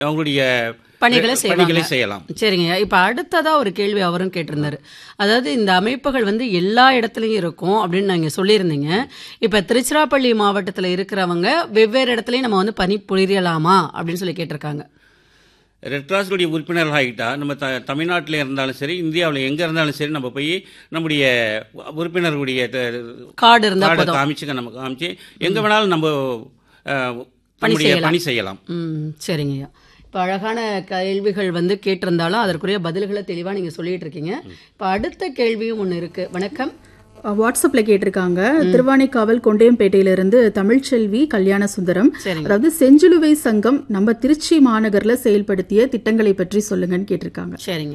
அவங்களுடைய பணிகளை செய்வாங்க. பணிகளை செய்யலாம் சரிங்க இப்ப அடுத்ததா ஒரு கேள்வி அவரும் கேட்டிருந்தாரு அதாவது இந்த அமைப்புகள் வந்து எல்லா இடத்துலயும் இருக்கும் அப்படின்னு நீங்க சொல்லியிருந்தீங்க இப்ப திருச்சிராப்பள்ளி மாவட்டத்துல இருக்கிறவங்க வெவ்வேறு இடத்துலயும் நம்ம வந்து பணி புரியலாமா அப்படின்னு சொல்லி கேட்டிருக்காங்க ரெட் கிராஸுடைய உறுப்பினர்கள் ஆகிட்டா நம்ம த தமிழ்நாட்டில் இருந்தாலும் சரி இந்தியாவில் எங்கே இருந்தாலும் சரி நம்ம போய் நம்முடைய உறுப்பினர்களுடைய த- கார்டு இருந்தா கார்டை போதும் காமிச்சுக்க நம்ம காமிச்சு எங்கே வேணாலும் நம்ம அஹ், பணி நம்முடைய செய்யலாம். பணி செய்யலாம் ம் சரிங்கய்யா இப்போ அழகான கேள்விகள் வந்து கேட்டிருந்தாலும் அதற்குரிய பதில்களை தெளிவாக நீங்கள் சொல்லிட்டு இருக்கீங்க இப்போ அடுத்த கேள்வியும் ஒன்று இருக்கு வணக்கம் வாட்ஸ்அப்ல கேட்டிருக்காங்க திருவானைக்காவல் கொண்டையம்பேட்டையிலிருந்து தமிழ்ச்செல்வி கல்யாண சுந்தரம் சரிங்க அதாவது செஞ்சிலுவை சங்கம் நம்ம திருச்சி மாநகர்ல செயல்படுத்திய திட்டங்களை பற்றி சொல்லுங்கன்னு கேட்டிருக்காங்க சரிங்க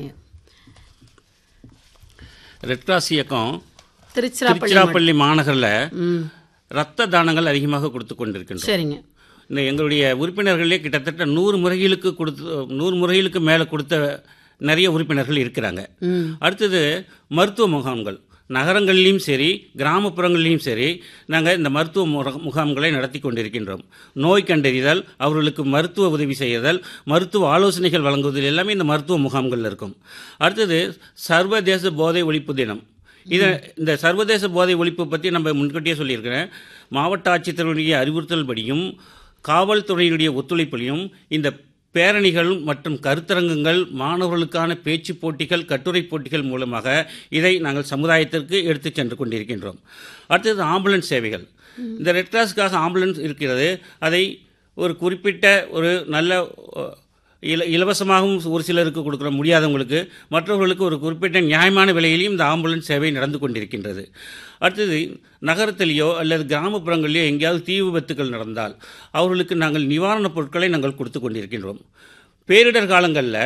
ரெட் கிராஸ் இயக்கம் திருச்சிராப்பள்ளி திருச்சிராப்பள்ளி மாநகரில் ம் ரத்த தானங்கள் அதிகமாக கொடுத்து கொண்டிருக்கின்றோம் சரிங்க இந்த எங்களுடைய உறுப்பினர்களே கிட்டத்தட்ட நூறு முறைகளுக்கு கொடுத்து நூறு முறைகளுக்கு மேலே கொடுத்த நிறைய உறுப்பினர்கள் இருக்கிறாங்க ம் அடுத்தது மருத்துவ முகாம்கள் நகரங்களிலும் சரி கிராமப்புறங்களிலும் சரி நாங்கள் இந்த மருத்துவ முற- முகாம்களை நடத்தி கொண்டிருக்கின்றோம் நோய் கண்டறிதல் அவர்களுக்கு மருத்துவ உதவி செய்தல் மருத்துவ ஆலோசனைகள் வழங்குவதில் எல்லாமே இந்த மருத்துவ முகாம்கள் இருக்கும் அடுத்தது சர்வதேச போதை ஒழிப்பு தினம் இதை இந்த சர்வதேச போதை ஒழிப்பு பற்றி நம்ம முன்கூட்டியே சொல்லியிருக்கிறேன் மாவட்ட ஆட்சித்தலைவருடைய அறிவுறுத்தல் படியும் காவல்துறையினுடைய ஒத்துழைப்பிலையும் இந்த பேரணிகள் மற்றும் கருத்தரங்குகள் மாணவர்களுக்கான பேச்சு போட்டிகள் கட்டுரை போட்டிகள் மூலமாக இதை நாங்கள் சமுதாயத்திற்கு எடுத்துச் சென்று கொண்டிருக்கின்றோம் அடுத்தது ஆம்புலன்ஸ் சேவைகள் இந்த ரெட் கிராஸ்க்காக ஆம்புலன்ஸ் இருக்கிறது அதை ஒரு குறிப்பிட்ட ஒரு நல்ல அஹ், இல இலவசமாகவும் ஒரு சிலருக்கு கொடுக்குற முடியாதவங்களுக்கு மற்றவர்களுக்கு ஒரு குறிப்பிட்ட நியாயமான விலையிலையும் இந்த ஆம்புலன்ஸ் சேவை நடந்து கொண்டிருக்கின்றது அடுத்தது நகரத்திலேயோ அல்லது கிராமப்புறங்களிலேயோ எங்கேயாவது தீ விபத்துக்கள் நடந்தால் அவர்களுக்கு நாங்கள் நிவாரணப் பொருட்களை நாங்கள் கொடுத்து கொண்டிருக்கின்றோம் பேரிடர் காலங்களில்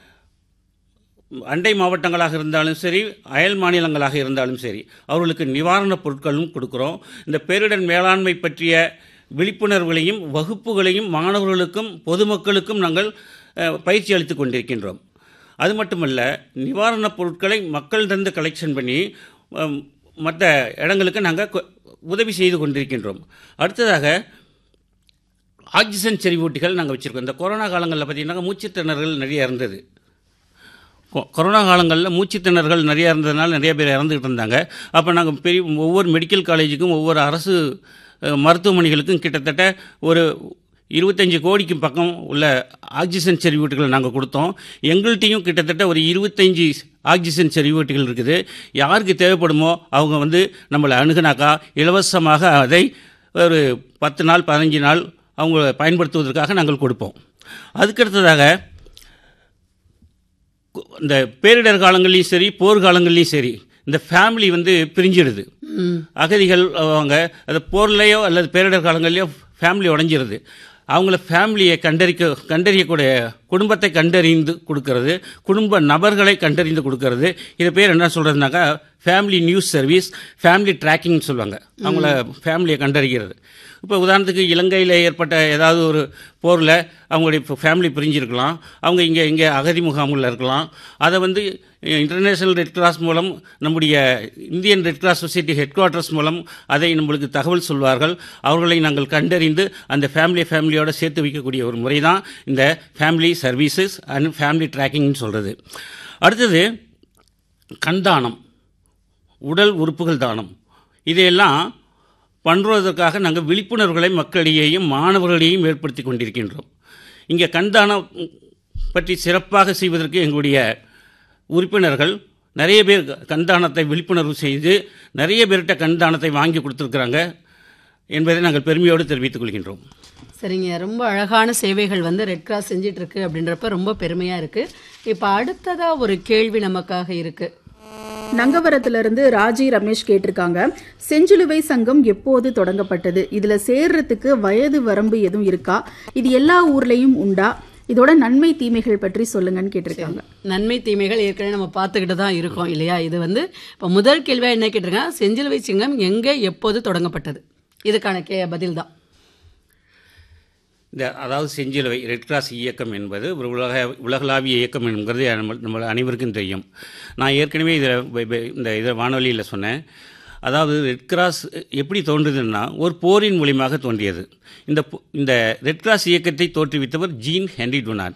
அண்டை மாவட்டங்களாக இருந்தாலும் சரி அயல் மாநிலங்களாக இருந்தாலும் சரி அவர்களுக்கு நிவாரணப் பொருட்களும் கொடுக்குறோம் இந்த பேரிடர் மேலாண்மை பற்றிய விழிப்புணர்வுகளையும் வகுப்புகளையும் மாணவர்களுக்கும் பொதுமக்களுக்கும் நாங்கள் அஹ், பயிற்சி அளித்துக் கொண்டிருக்கின்றோம் அது மட்டுமல்ல நிவாரணப் பொருட்களை மக்களிடந்து கலெக்ஷன் பண்ணி அம், மற்ற இடங்களுக்கு நாங்கள் கொ- உதவி செய்து கொண்டிருக்கின்றோம் அடுத்ததாக ஆக்சிஜன் செறிவூட்டிகள் நாங்கள் வச்சுருக்கோம் இந்த கொரோனா காலங்களில் பார்த்தீங்கன்னா மூச்சுத் திணறல் நிறைய இருந்தது கொ- கொரோனா காலங்களில் மூச்சுத் திணறல்கள் நிறைய இருந்ததுனால நிறைய பேர் இறந்துக்கிட்டு இருந்தாங்க அப்போ நாங்கள் பெரிய ஒவ்வொரு மெடிக்கல் காலேஜுக்கும் ஒவ்வொரு அரசு அஹ், மருத்துவமனைகளுக்கும் கிட்டத்தட்ட ஒரு இருபத்தஞ்சு கோடிக்கு பக்கம் உள்ள ஆக்சிஜன் செறிவூட்டுகளை நாங்கள் கொடுத்தோம் எங்கள்கிட்டையும் கிட்டத்தட்ட ஒரு இருபத்தஞ்சி ஆக்சிஜன் செறிவூட்டுகள் இருக்குது யாருக்கு தேவைப்படுமோ அவங்க வந்து நம்மளை அணுகுனாக்கா இலவசமாக அதை ஒரு பத்து நாள் பதினஞ்சு நாள் அவங்க பயன்படுத்துவதற்காக நாங்கள் கொடுப்போம் அதுக்கடுத்ததாக இந்த பேரிடர் காலங்கள்லையும் சரி போர் காலங்கள்லையும் சரி இந்த ஃபேமிலி வந்து பிரிஞ்சிடுது ம் அகதிகள் அவங்க அது போர்லையோ அல்லது பேரிடர் காலங்கள்லையோ ஃபேமிலி உடஞ்சிருது அவங்கள ஃபேமிலியை கண்டறிக்க கண்டறியக்கூடிய குடும்பத்தை கண்டறிந்து கொடுக்கறது குடும்ப நபர்களை கண்டறிந்து கொடுக்கறது இது பேர் என்ன சொல்கிறதுனாக்கா ஃபேமிலி நியூஸ் சர்வீஸ் ஃபேமிலி ட்ராக்கிங்னு சொல்லுவாங்க அவங்கள ஃபேமிலியை கண்டறிகிறது இப்போ உதாரணத்துக்கு இலங்கையில் ஏற்பட்ட ஏதாவது ஒரு போரில் அவங்களுடைய ஃபேமிலி பிரிஞ்சிருக்கலாம் அவங்க இங்கே இங்கே அகதி முகாம்களில் இருக்கலாம் அதை வந்து இன்டர்நேஷனல் ரெட் கிராஸ் மூலம் நம்முடைய Indian red cross society headquarters மூலம் அதை நம்மளுக்கு தகவல் சொல்வார்கள் அவர்களை நாங்கள் கண்டறிந்து அந்த ஃபேமிலி ஃபேமிலியோட சேர்த்து வைக்கக்கூடிய ஒரு முறை தான் இந்த ஃபேமிலி சர்வீசஸ் அண்ட் ஃபேமிலி ட்ராக்கிங்னு சொல்கிறது அடுத்தது கண் தானம் உடல் உறுப்புகள் தானம் இதையெல்லாம் பண்ணுவதற்காக நாங்கள் விழிப்புணர்வுகளை மக்களிடையேயும் மாணவர்களிடையும் ஏற்படுத்தி கொண்டிருக்கின்றோம் இங்கே கண் தானம் பற்றி சிறப்பாக செய்வதற்கு எங்களுடைய உறுப்பினர்கள் நிறைய பேர் கண் தானத்தை விழிப்புணர்வு செய்து நிறைய பேர்கிட்ட கண் தானத்தை வாங்கி கொடுத்துருக்குறாங்க என்பதை நாங்கள் பெருமையோடு தெரிவித்துக் கொள்கின்றோம் சரிங்க ரொம்ப அழகான சேவைகள் வந்து ரெட் கிராஸ் செஞ்சிட்டு இருக்கு அப்படின்றப்ப ரொம்ப பெருமையா இருக்கு இப்போ அடுத்ததா ஒரு கேள்வி நமக்காக இருக்கு நங்கவரத்திலிருந்து ராஜி ரமேஷ் கேட்டிருக்காங்க செஞ்சிலுவை சங்கம் எப்போது தொடங்கப்பட்டது இதுல சேர்றதுக்கு வயது வரம்பு எதுவும் இருக்கா இது எல்லா ஊர்லயும் உண்டா இதோட நன்மை தீமைகள் பற்றி சொல்லுங்கன்னு கேட்டிருக்காங்க நன்மை தீமைகள் ஏற்கனவே நம்ம பார்த்துக்கிட்டு தான் இருக்கோம் இல்லையா இது வந்து இப்போ முதல் கேள்வியா என்ன கேட்டிருக்காங்க செஞ்சிலுவை சிங்கம் எங்கே எப்போது தொடங்கப்பட்டது இதுக்கான கே பதில் தான் இந்த அதாவது செஞ்சிலுவை ரெட் கிராஸ் இயக்கம் என்பது ஒரு உலக உலகளாவிய இயக்கம் என்கிறது நம்ம நம்ம அனைவருக்கும் தெரியும் நான் ஏற்கனவே இதில் இந்த இதில் வானொலியில் சொன்னேன் அதாவது ரெட் கிராஸ் எப்படி தோன்றுதுன்னா ஒரு போரின் மூலியமாக தோன்றியது இந்த போ- இந்த ரெட் கிராஸ் இயக்கத்தை தோற்றுவித்தவர் ஜீன் ஹென்ரி டுனாட்